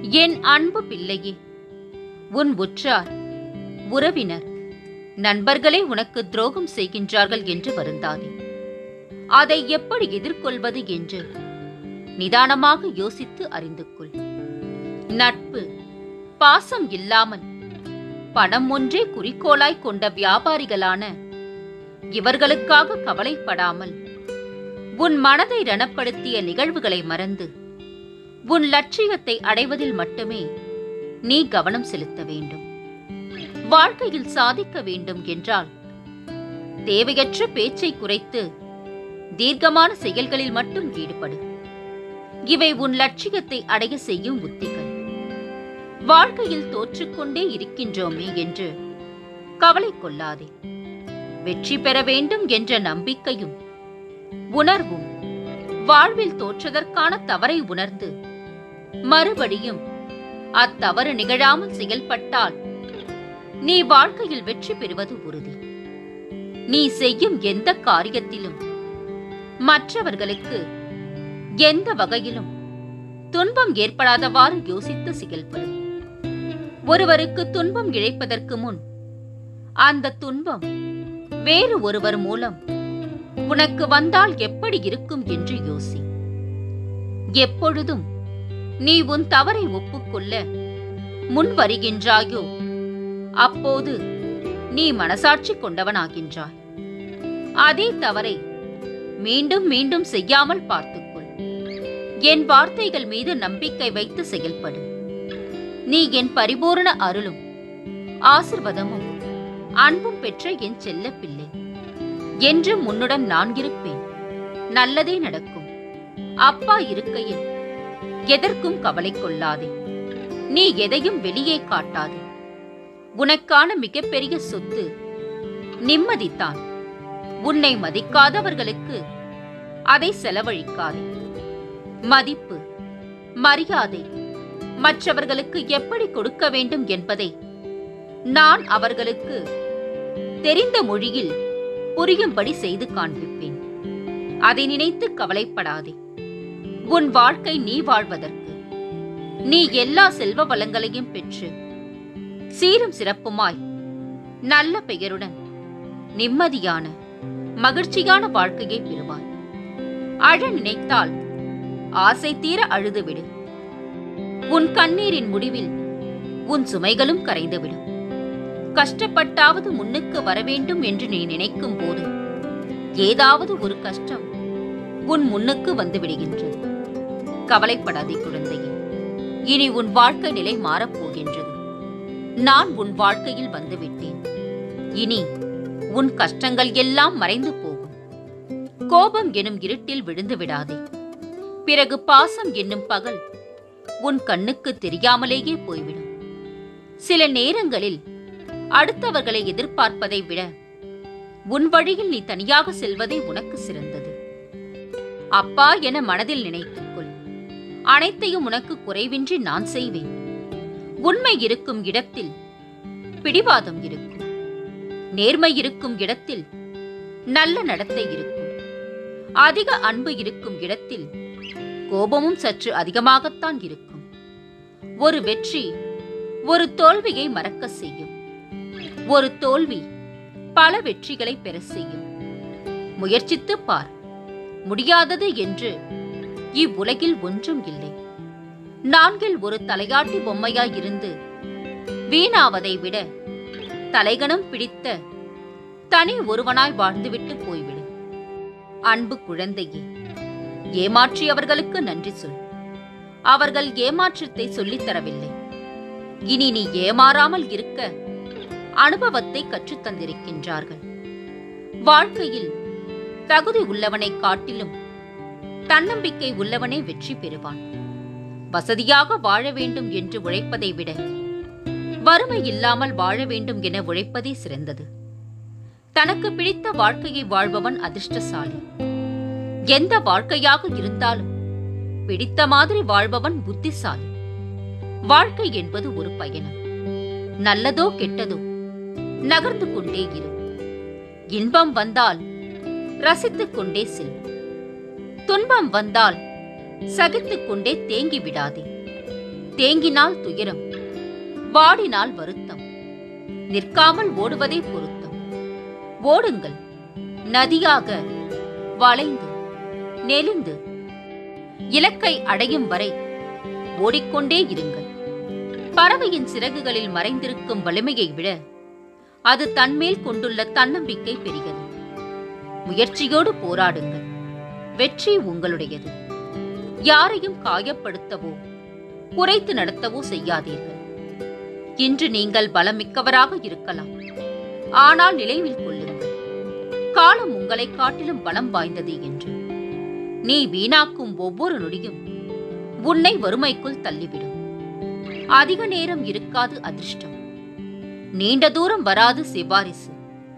என் அன்பு பிள்ளையே உன் உற்றார் உறவினர் நண்பர்களே உனக்கு துரோகம் செய்கின்றார்கள் என்று வருந்தாதே அதை எப்படி எதிர்கொள்வது என்று நிதானமாக யோசித்து அறிந்து கொள் நட்பு பாசம் இல்லாமல் பணம் ஒன்றே குறிக்கோளாய் கொண்ட வியாபாரிகளான இவர்களுக்காக கவலைப்படாமல் உன் மனதை ரணப்படுத்திய நிகழ்வுகளை மறந்து உன் லட்சியத்தை அடைவதில் மட்டுமே நீ கவனம் செலுத்த வேண்டும் வாழ்க்கையில் சாதிக்க வேண்டும் என்றால் தேவையற்ற பேச்சை குறைத்து தீர்க்கமான செயல்களில் மட்டும் ஈடுபடு இவை உன் லட்சியத்தை அடைய செய்யும் உத்திகள் வாழ்க்கையில் தோற்றுக்கொண்டே இருக்கின்றோமே என்று கவலை கொள்ளாதே வெற்றி பெற வேண்டும் என்ற நம்பிக்கையும் உணர்வும் வாழ்வில் தோற்றதற்கான தவறை உணர்ந்து மறுபடியும் அத்தவறு நிகழாமல் செயல்பட்டால் நீ வாழ்க்கையில் வெற்றி பெறுவது உறுதி நீ செய்யும் எந்த காரியத்திலும் மற்றவர்களுக்கு எந்த வகையிலும் துன்பம் ஏற்படாதவாறு யோசித்து செயல்படு ஒருவருக்கு துன்பம் இழைப்பதற்கு முன் அந்த துன்பம் வேறு ஒருவர் மூலம் உனக்கு வந்தால் எப்படி இருக்கும் என்று யோசி எப்பொழுதும் நீ உன் தவறை ஒப்புக்கொள்ள முன் வருகின்றாயோ அப்போது நீ மனசாட்சி கொண்டவனாகின்றாய் அதே தவறை மீண்டும் மீண்டும் செய்யாமல் பார்த்துக்கொள் என் வார்த்தைகள் மீது நம்பிக்கை வைத்து செயல்படு நீ என் பரிபூரண அருளும் ஆசிர்வாதமும் அன்பும் பெற்ற என் செல்ல பிள்ளை என்றும் உன்னுடன் நான் இருப்பேன் நல்லதே நடக்கும் அப்பா இருக்கையில் எதற்கும் கவலை கொள்ளாதே நீ எதையும் வெளியே காட்டாதே உனக்கான மிகப்பெரிய சொத்து நிம்மதிதான் உன்னை மதிக்காதவர்களுக்கு அதை செலவழிக்காதே மதிப்பு மரியாதை மற்றவர்களுக்கு எப்படி கொடுக்க வேண்டும் என்பதை நான் அவர்களுக்கு தெரிந்த மொழியில் புரியும்படி செய்து காண்பிப்பேன் அதை நினைத்து கவலைப்படாதே உன் வாழ்க்கை நீ வாழ்வதற்கு நீ எல்லா செல்வ வளங்களையும் பெற்று சீரும் சிறப்புமாய் நல்ல பெயருடன் நிம்மதியான மகிழ்ச்சியான வாழ்க்கையை பெறுவாய் அழ நினைத்தால் ஆசை தீர அழுதுவிடு உன் கண்ணீரின் முடிவில் உன் சுமைகளும் கரைந்துவிடும் கஷ்டப்பட்டாவது முன்னுக்கு வரவேண்டும் என்று நீ நினைக்கும் போது ஏதாவது ஒரு கஷ்டம் உன் முன்னுக்கு வந்து விடுகின்றது கவலைப்படாதே குழந்தையே இனி உன் வாழ்க்கை நிலை மாறப்போகின்றது நான் உன் வாழ்க்கையில் வந்துவிட்டேன் இனி உன் கஷ்டங்கள் எல்லாம் மறைந்து போகும் கோபம் எனும் இருட்டில் விழுந்து விடாதே பிறகு பாசம் என்னும் பகல் உன் கண்ணுக்கு தெரியாமலேயே போய்விடும் சில நேரங்களில் அடுத்தவர்களை எதிர்பார்ப்பதை விட உன் வழியில் நீ தனியாக செல்வதே உனக்கு சிறந்தது அப்பா என மனதில் நினைத்துக்கொள் அனைத்தையும் உனக்கு குறைவின்றி நான் செய்வேன் உண்மை இருக்கும் இடத்தில் பிடிவாதம் இருக்கும் நேர்மை இருக்கும் இடத்தில் நல்ல நடத்தை இருக்கும் அதிக அன்பு இருக்கும் இடத்தில் கோபமும் சற்று அதிகமாகத்தான் இருக்கும் ஒரு வெற்றி ஒரு தோல்வியை மறக்க செய்யும் ஒரு தோல்வி பல வெற்றிகளை பெற செய்யும் முயற்சித்துப் பார் முடியாதது என்று இவ்வுலகில் ஒன்றும் இல்லை நான்கில் ஒரு தலையாட்டி பொம்மையாய் இருந்து வீணாவதை விட தலைகணம் பிடித்த தனி ஒருவனாய் வாழ்ந்துவிட்டு போய்விடு அன்பு குழந்தையே ஏமாற்றியவர்களுக்கு நன்றி சொல் அவர்கள் ஏமாற்றத்தை சொல்லித் தரவில்லை இனி நீ ஏமாறாமல் இருக்க அனுபவத்தை கற்றுத் தந்திருக்கின்றார்கள் வாழ்க்கையில் தகுதி உள்ளவனை காட்டிலும் தன்னம்பிக்கை உள்ளவனே வெற்றி பெறுவான் வசதியாக வாழ வேண்டும் என்று உழைப்பதை விட வறுமை இல்லாமல் வாழ வேண்டும் என உழைப்பதே சிறந்தது தனக்கு பிடித்த வாழ்க்கையை வாழ்பவன் அதிர்ஷ்டசாலி எந்த வாழ்க்கையாக இருந்தாலும் பிடித்த மாதிரி வாழ்பவன் புத்திசாலி வாழ்க்கை என்பது ஒரு பயணம் நல்லதோ கெட்டதோ நகர்ந்து கொண்டே இரு இன்பம் வந்தால் ரசித்துக் கொண்டே செல் துன்பம் வந்தால் சகித்துக் கொண்டே தேங்கி விடாதே தேங்கினால் துயரம் வாடினால் வருத்தம் நிற்காமல் ஓடுவதே பொருத்தம் ஓடுங்கள் நதியாக வளைந்து நெளிந்து இலக்கை அடையும் வரை ஓடிக்கொண்டே இருங்கள் பறவையின் சிறகுகளில் மறைந்திருக்கும் வலிமையை விட அது தன்மேல் கொண்டுள்ள தன்னம்பிக்கை பெரியது முயற்சியோடு போராடுங்கள் வெற்றி உங்களுடையது யாரையும் காயப்படுத்தவோ குறைத்து நடத்தவோ செய்யாதீர்கள் இன்று நீங்கள் பலமிக்கவராக இருக்கலாம் ஆனால் நினைவில் கொள்ளுங்கள் காலம் உங்களை காட்டிலும் பலம் வாய்ந்தது என்று நீ வீணாக்கும் ஒவ்வொரு நொடியும் உன்னை வறுமைக்குள் தள்ளிவிடும் அதிக நேரம் இருக்காது அதிர்ஷ்டம் நீண்ட தூரம் வராது சிபாரிசு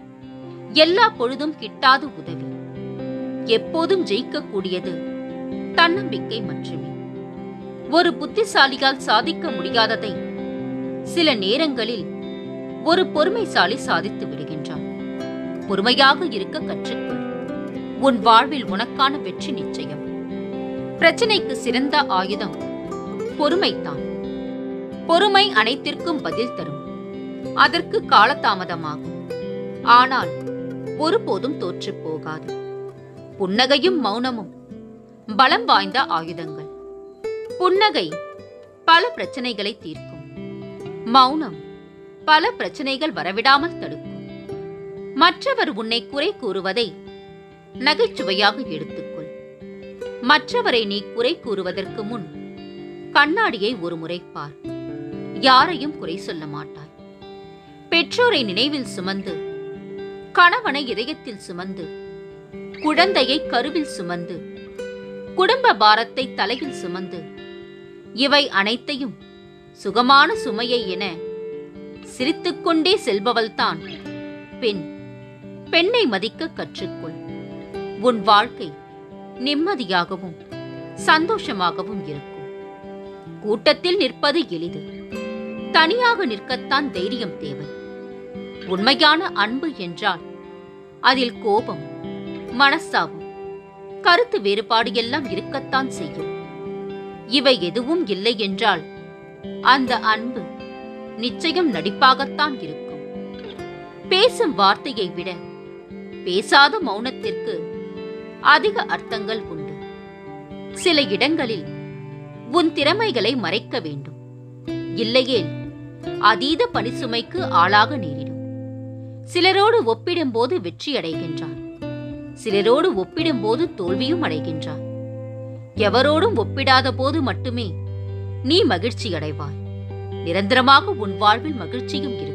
எல்லா பொழுதும் கிட்டாது உதவி எப்போதும் ஜெயிக்கக்கூடியது தன்னம்பிக்கை மட்டுமே ஒரு புத்திசாலியால் சாதிக்க முடியாததை சில நேரங்களில் ஒரு பொறுமைசாலி சாதித்து விடுகின்றான் பொறுமையாக இருக்க கற்றுக்கொள் உன் வாழ்வில் உனக்கான வெற்றி நிச்சயம் பிரச்சனைக்கு சிறந்த ஆயுதம் பொறுமைதான் பொறுமை அனைத்திற்கும் பதில் தரும் அதற்கு காலதாமதமாகும் ஆனால் ஒருபோதும் தோற்றுப் போகாது புன்னகையும் மௌனமும் பலம் வாய்ந்த ஆயுதங்கள் புன்னகை பல பிரச்சனைகளை தீர்க்கும் மௌனம் பல பிரச்சனைகள் வரவிடாமல் தடுக்கும் மற்றவர் உன்னை குறை கூறுவதை நகைச்சுவையாக எடுத்துக்கொள் மற்றவரை நீ குறை கூறுவதற்கு முன் கண்ணாடியை ஒரு முறை பார் யாரையும் குறை சொல்ல மாட்டாய் பெற்றோரை நினைவில் சுமந்து கணவனை இதயத்தில் சுமந்து குழந்தையை கருவில் சுமந்து குடும்ப பாரத்தை தலையில் சுமந்து இவை அனைத்தையும் சுகமான சுமையை என சிரித்துக்கொண்டே செல்பவள்தான் பெண் பெண்ணை மதிக்க கற்றுக்கொள் உன் வாழ்க்கை நிம்மதியாகவும் சந்தோஷமாகவும் இருக்கும் கூட்டத்தில் நிற்பது எளிது தனியாக நிற்கத்தான் தைரியம் தேவை உண்மையான அன்பு என்றால் அதில் கோபம் மனஸ்தாபம் கருத்து வேறுபாடு எல்லாம் இருக்கத்தான் செய்யும் இவை எதுவும் இல்லை என்றால் அந்த அன்பு நிச்சயம் நடிப்பாகத்தான் இருக்கும் பேசும் வார்த்தையை விட பேசாத மௌனத்திற்கு அதிக அர்த்தங்கள் உண்டு சில இடங்களில் உன் திறமைகளை மறைக்க வேண்டும் இல்லையேல் அதீத பணிசுமைக்கு ஆளாக நேரிடும் சிலரோடு ஒப்பிடும்போது வெற்றி அடைகின்றார் சிலரோடு ஒப்பிடும்போது தோல்வியும் அடைகின்றார் எவரோடும் ஒப்பிடாத போது மட்டுமே நீ மகிழ்ச்சி அடைவாய் நிரந்தரமாக உன் வாழ்வில் மகிழ்ச்சியும் இருக்கும்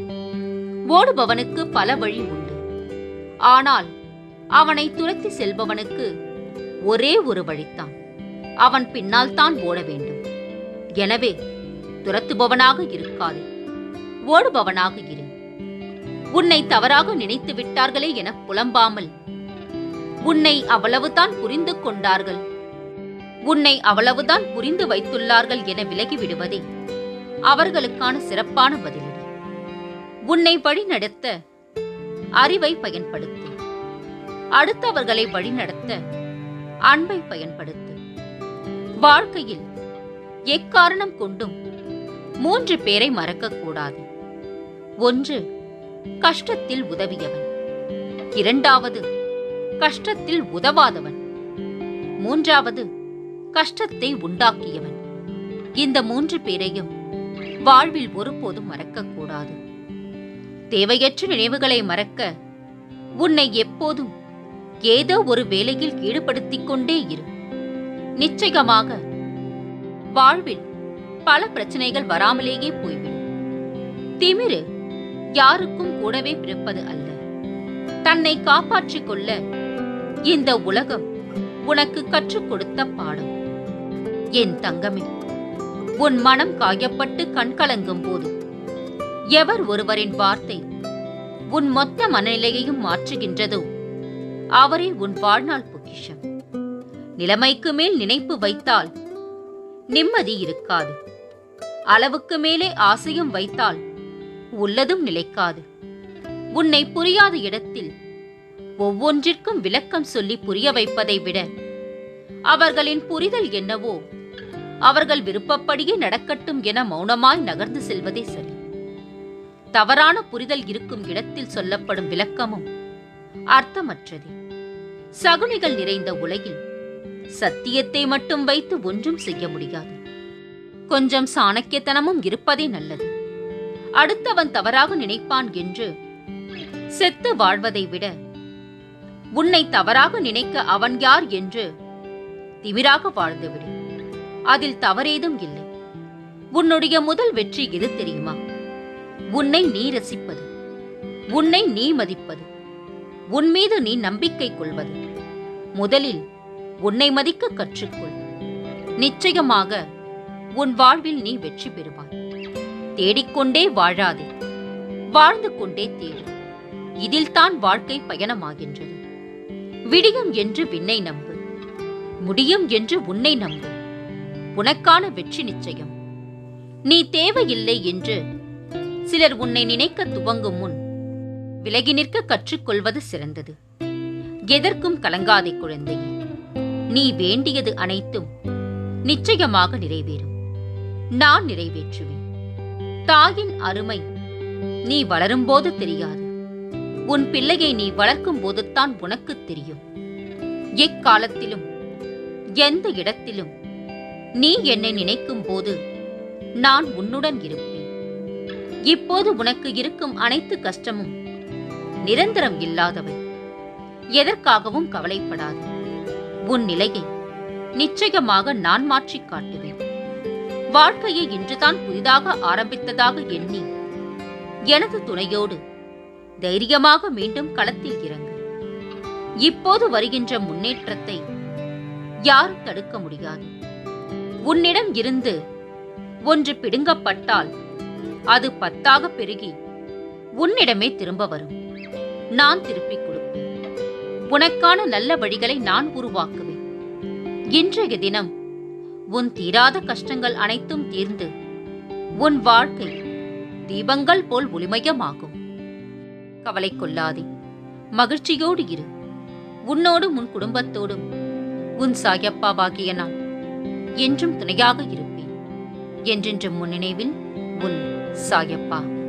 ஓடுபவனுக்கு பல வழி உண்டு ஆனால் அவனை துரத்தி செல்பவனுக்கு ஒரே ஒரு வழித்தான் அவன் பின்னால் தான் ஓட வேண்டும் எனவே துரத்துபவனாக இருக்காதே ஓடுபவனாக இரு உன்னை தவறாக நினைத்து விட்டார்களே என புலம்பாமல் உன்னை அவ்வளவுதான் புரிந்து கொண்டார்கள் உன்னை அவ்வளவுதான் புரிந்து வைத்துள்ளார்கள் என விலகி விடுவதே அவர்களுக்கான சிறப்பான பதிலடி உன்னை வழிநடத்த அறிவை பயன்படுத்து அடுத்தவர்களை வழிநடத்த அன்பை பயன்படுத்து வாழ்க்கையில் எக்காரணம் கொண்டும் மூன்று பேரை மறக்கக்கூடாது ஒன்று கஷ்டத்தில் உதவியவன் இரண்டாவது கஷ்டத்தில் உதவாதவன் மூன்றாவது கஷ்டத்தை உண்டாக்கியவன் இந்த மூன்று பேரையும் வாழ்வில் ஒருபோதும் மறக்கக்கூடாது தேவையற்ற நினைவுகளை மறக்க உன்னை எப்போதும் ஏதோ ஒரு வேலையில் ஈடுபடுத்திக் கொண்டே இரு நிச்சயமாக வாழ்வில் பல பிரச்சனைகள் வராமலேயே போய்விடும் திமிரு யாருக்கும் கூடவே பிறப்பது அல்ல தன்னை காப்பாற்றிக் கொள்ள இந்த உலகம் உனக்கு கற்றுக் கொடுத்த பாடம் என் தங்கமே உன் மனம் காயப்பட்டு கண்கலங்கும் போது எவர் ஒருவரின் வார்த்தை உன் மொத்த மனநிலையையும் மாற்றுகின்றதோ அவரே உன் வாழ்நாள் பொக்கிஷம் நிலைமைக்கு மேல் நினைப்பு வைத்தால் நிம்மதி இருக்காது அளவுக்கு மேலே ஆசையும் வைத்தால் உள்ளதும் நிலைக்காது உன்னை புரியாத இடத்தில் ஒவ்வொன்றிற்கும் விளக்கம் சொல்லி புரிய வைப்பதை விட அவர்களின் புரிதல் என்னவோ அவர்கள் விருப்பப்படியே நடக்கட்டும் என மௌனமாய் நகர்ந்து செல்வதே சரி தவறான புரிதல் இருக்கும் இடத்தில் சொல்லப்படும் விளக்கமும் அர்த்தமற்றதே சகுனிகள் நிறைந்த உலகில் சத்தியத்தை மட்டும் வைத்து ஒன்றும் செய்ய முடியாது கொஞ்சம் சாணக்கியத்தனமும் இருப்பதே நல்லது அடுத்தவன் தவறாக நினைப்பான் என்று செத்து வாழ்வதை விட உன்னை தவறாக நினைக்க அவன் யார் என்று திமிராக வாழ்ந்துவிடு அதில் தவறேதும் இல்லை உன்னுடைய முதல் வெற்றி எது தெரியுமா உன்னை நீ ரசிப்பது உன்னை நீ மதிப்பது உன் மீது நீ நம்பிக்கை கொள்வது முதலில் உன்னை மதிக்க கற்றுக்கொள் நிச்சயமாக உன் வாழ்வில் நீ வெற்றி பெறுவாய் தேடிக்கொண்டே வாழாதே வாழ்ந்து கொண்டே தேடு இதில்தான் வாழ்க்கை பயணமாகின்றது விடியும் என்று விண்ணை நம்பு முடியும் என்று உன்னை நம்பு உனக்கான வெற்றி நிச்சயம் நீ தேவையில்லை என்று சிலர் உன்னை நினைக்க துவங்கும் முன் விலகி நிற்க கற்றுக்கொள்வது சிறந்தது எதற்கும் கலங்காதே குழந்தையே நீ வேண்டியது அனைத்தும் நிச்சயமாக நிறைவேறும் நான் நிறைவேற்றுவேன் தாயின் அருமை நீ வளரும்போது தெரியாது உன் பிள்ளையை நீ வளர்க்கும் போதுதான் உனக்கு தெரியும் எக்காலத்திலும் எந்த இடத்திலும் நீ என்னை நினைக்கும் போது நான் உன்னுடன் இருப்பேன் இப்போது உனக்கு இருக்கும் அனைத்து கஷ்டமும் நிரந்தரம் இல்லாதவை எதற்காகவும் கவலைப்படாது உன் நிலையை நிச்சயமாக நான் மாற்றிக் காட்டுவேன் வாழ்க்கையை இன்றுதான் புதிதாக ஆரம்பித்ததாக எண்ணி எனது துணையோடு தைரியமாக மீண்டும் களத்தில் இறங்கு இப்போது வருகின்ற முன்னேற்றத்தை யாரும் தடுக்க முடியாது உன்னிடம் இருந்து ஒன்று பிடுங்கப்பட்டால் அது பத்தாக பெருகி உன்னிடமே திரும்ப வரும் நான் திருப்பிக் கொடுப்பேன் உனக்கான நல்ல வழிகளை நான் உருவாக்குவேன் இன்றைய தினம் உன் தீராத கஷ்டங்கள் அனைத்தும் தீர்ந்து உன் வாழ்க்கை தீபங்கள் போல் ஒளிமயமாகும் கவலை கொள்ளாதே மகிழ்ச்சியோடு இரு உன்னோடும் உன் குடும்பத்தோடும் உன் சாயப்பாவாகிய நான் என்றும் துணையாக இருப்பேன் என்றென்றும் முன் நினைவில் உன் சாயப்பா